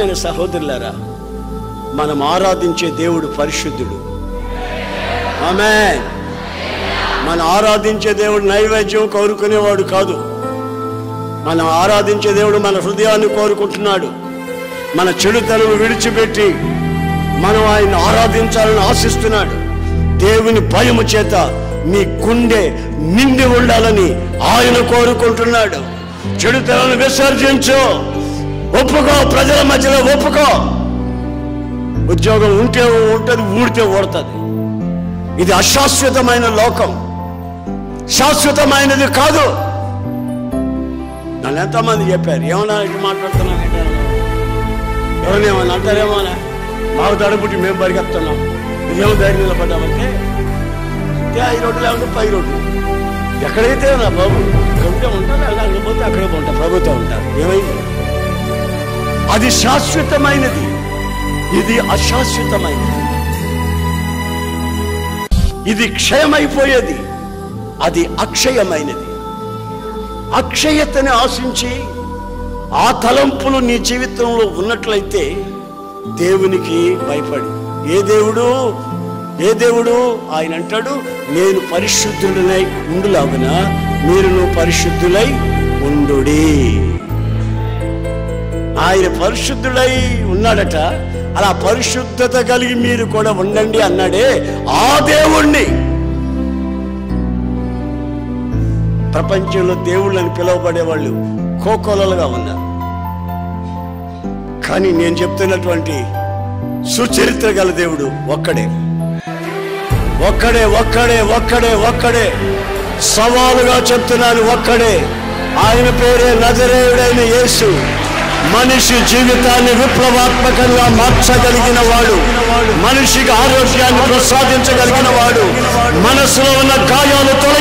ప్రియమైన సహోదరులారా మనం ఆరాధించే దేవుడు పరిశుద్ధుడు ఆమె మనం ఆరాధించే దేవుడు నైవేద్యం కోరుకునేవాడు కాదు మనం ఆరాధించే దేవుడు మన హృదయాన్ని కోరుకుంటున్నాడు మన చెడుతనం విడిచిపెట్టి మనం ఆయన ఆరాధించాలని ఆశిస్తున్నాడు దేవుని భయము చేత మీ గుండె నిండి ఉండాలని ఆయన కోరుకుంటున్నాడు చెడుతలను విసర్జించు ఒప్పుకో ప్రజల మధ్యలో ఒప్పుకో ఉద్యోగం ఉంటే ఉంటుంది ఊడితే ఊడుతుంది ఇది అశాశ్వతమైన లోకం శాశ్వతమైనది కాదు నన్ను ఎంతమంది చెప్పారు ఏమన్నా ఇట్లా మాట్లాడుతున్నావు ఎవరిని ఏమన్నా అంటారేమోనా మాకు తడబుట్టి మేము పరిగెత్తున్నాం నువ్వేమో ధైర్యం నిలబడ్డామంటే అంటే ఐదు రోడ్లు లేకుంటే పై రోడ్లు ఎక్కడైతే నా బాబు ఇక్కడ ఉంటే ఉంటారు అక్కడ పోతే అక్కడే ఉంటా ప్రభుత్వం ఉంటారు ఏమైంది అది శాశ్వతమైనది ఇది అశాశ్వతమైనది ఇది క్షయమైపోయేది అది అక్షయమైనది అక్షయతని ఆశించి ఆ తలంపులు నీ జీవితంలో ఉన్నట్లయితే దేవునికి భయపడి ఏ దేవుడు ఏ దేవుడు ఆయన అంటాడు నేను పరిశుద్ధులనై ఉండులాగున మీరు పరిశుద్ధులై ఉండుడి ఆయన పరిశుద్ధుడై ఉన్నాడట అలా పరిశుద్ధత కలిగి మీరు కూడా ఉండండి అన్నాడే ఆ దేవుణ్ణి ప్రపంచంలో దేవుళ్ళని పిలువబడే వాళ్ళు కోకోలలుగా ఉన్నారు కానీ నేను చెప్తున్నటువంటి సుచరిత్ర గల దేవుడు ఒక్కడే ఒక్కడే ఒక్కడే ఒక్కడే ఒక్కడే సవాలుగా చెప్తున్నాను ఒక్కడే ఆయన పేరే నజరేయుడైన యేసు మనిషి జీవితాన్ని విప్లవాత్మకంగా మార్చగలిగిన వాడు మనిషికి ఆరోగ్యాన్ని ప్రసాదించగలిగిన వాడు మనసులో ఉన్న గాయాలు తొలగించగలిగిన